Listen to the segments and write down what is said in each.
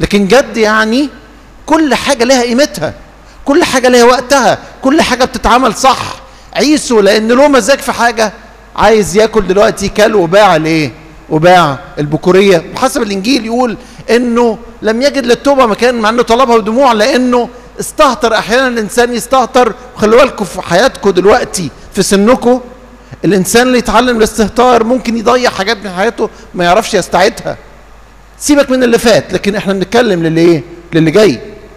لكن جد يعني كل حاجه لها قيمتها كل حاجه لها وقتها كل حاجه بتتعمل صح عيسو لان له مزاج في حاجه عايز ياكل دلوقتي كل وباع الايه وباع البكوريه بحسب الانجيل يقول انه لم يجد للتوبه مكان مع انه طلبها بدموع لانه استهتر احيانا الانسان يستهتر وخلوا بالكم في حياتكم دلوقتي في سنكم الانسان اللي يتعلم الاستهتار ممكن يضيع حاجات من حياته ما يعرفش يستعيدها سيبك من اللي فات لكن احنا بنتكلم للي ايه للي جاي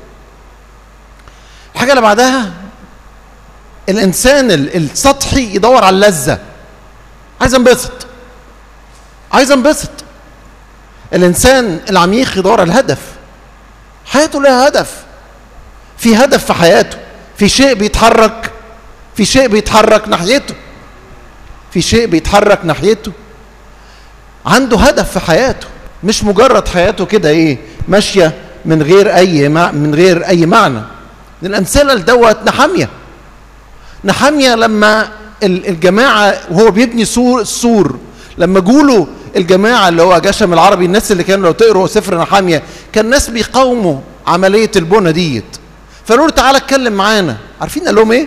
الحاجه اللي بعدها الانسان السطحي يدور على اللذه عايز انبسط عايز انبسط الانسان العميق يدور على الهدف حياته لها هدف في هدف في حياته في شيء بيتحرك في شيء بيتحرك ناحيته في شيء بيتحرك ناحيته عنده هدف في حياته مش مجرد حياته كده ايه ماشيه من غير اي مع من غير اي معنى من الامثله لدوت نحاميه نحاميه لما الجماعه وهو بيبني سور السور لما جوله الجماعه اللي هو جشم العربي الناس اللي كانوا لو تقروا سفر نحاميه كان الناس بيقاوموا عمليه البنى ديت فقالوا له تعالى اتكلم معانا عارفين قال لهم ايه؟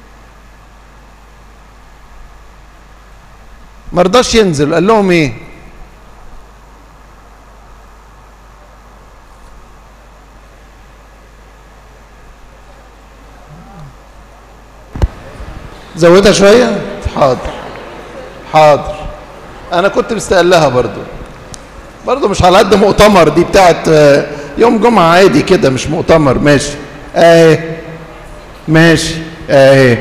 ما رضاش ينزل قال لهم ايه؟ زودها شوية حاضر حاضر أنا كنت مستقلها برضو برضو مش على قد مؤتمر دي بتاعت يوم جمعة عادي كده مش مؤتمر ماشي اهي ماشي اهي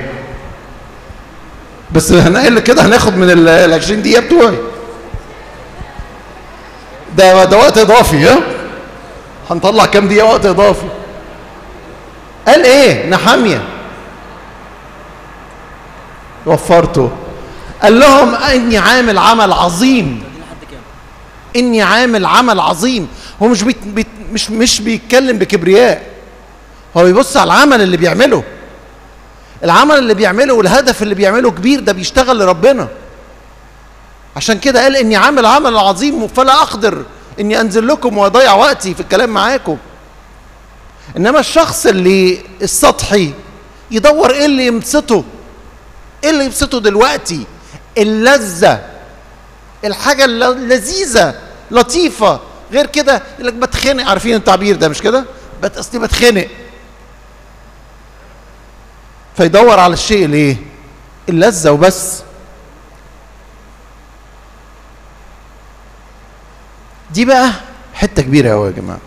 بس هنقل كده هناخد من ال 20 دقيقة بتوعي ده ده وقت إضافي ها هنطلع كام دقيقة وقت إضافي قال إيه نحامية وفرته قال لهم اني عامل عمل عظيم اني عامل عمل عظيم هو مش بيت بيت مش مش بيتكلم بكبرياء هو بيبص على العمل اللي بيعمله العمل اللي بيعمله والهدف اللي بيعمله كبير ده بيشتغل لربنا عشان كده قال اني عامل عمل عظيم فلا اقدر اني انزل لكم واضيع وقتي في الكلام معاكم انما الشخص اللي السطحي يدور ايه اللي يبسطه ايه اللي يبسطه دلوقتي اللذة الحاجة اللذيذة لطيفة غير كده يقول لك بتخنق عارفين التعبير ده مش كده؟ بت اصلي بتخنق فيدور على الشيء الايه؟ اللذة وبس دي بقى حتة كبيرة قوي يا جماعة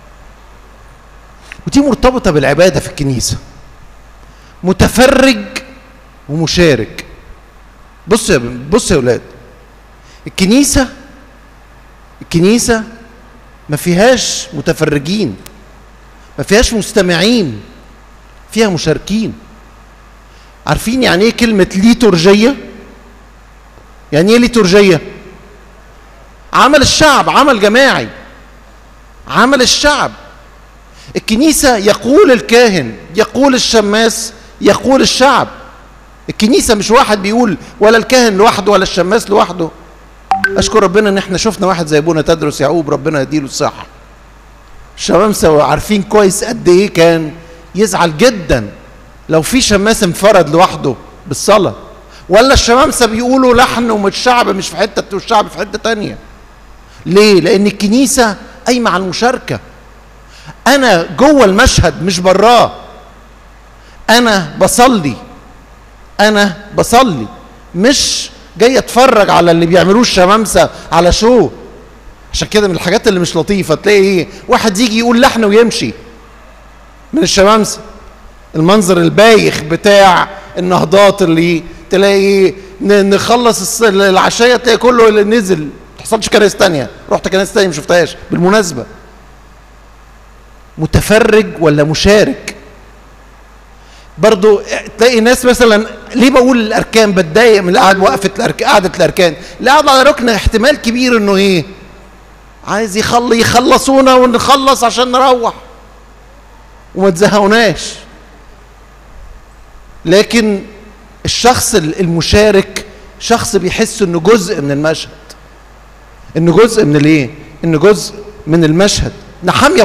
ودي مرتبطة بالعبادة في الكنيسة متفرج ومشارك بص يا بص يا اولاد الكنيسه الكنيسه ما فيهاش متفرجين ما فيهاش مستمعين فيها مشاركين عارفين يعني ايه كلمه ليتورجيه يعني ايه ليتورجيه عمل الشعب عمل جماعي عمل الشعب الكنيسه يقول الكاهن يقول الشماس يقول الشعب الكنيسه مش واحد بيقول ولا الكاهن لوحده ولا الشماس لوحده اشكر ربنا ان احنا شفنا واحد زي ابونا تدرس يعقوب ربنا يديله الصحه الشمامسه عارفين كويس قد ايه كان يزعل جدا لو في شماس انفرد لوحده بالصلاه ولا الشمامسه بيقولوا لحن والشعب مش في حته والشعب في حته تانية ليه لان الكنيسه قايمه على المشاركه انا جوه المشهد مش براه انا بصلي انا بصلي مش جاي اتفرج على اللي بيعملوه الشمامسه على شو عشان كده من الحاجات اللي مش لطيفه تلاقي ايه واحد يجي يقول لحن ويمشي من الشمامسه المنظر البايخ بتاع النهضات اللي تلاقي نخلص العشايه تلاقي كله اللي نزل ما تحصلش كنائس تانية رحت كنائس تانية ما شفتهاش بالمناسبه متفرج ولا مشارك برضو تلاقي ناس مثلا ليه بقول الاركان بتضايق من قعد وقفه الأرك... قعده الاركان اللي قاعد على ركن احتمال كبير انه ايه عايز يخلي يخلصونا ونخلص عشان نروح وما تزهقوناش لكن الشخص المشارك شخص بيحس انه جزء من المشهد انه جزء من الايه انه جزء من المشهد نحاميه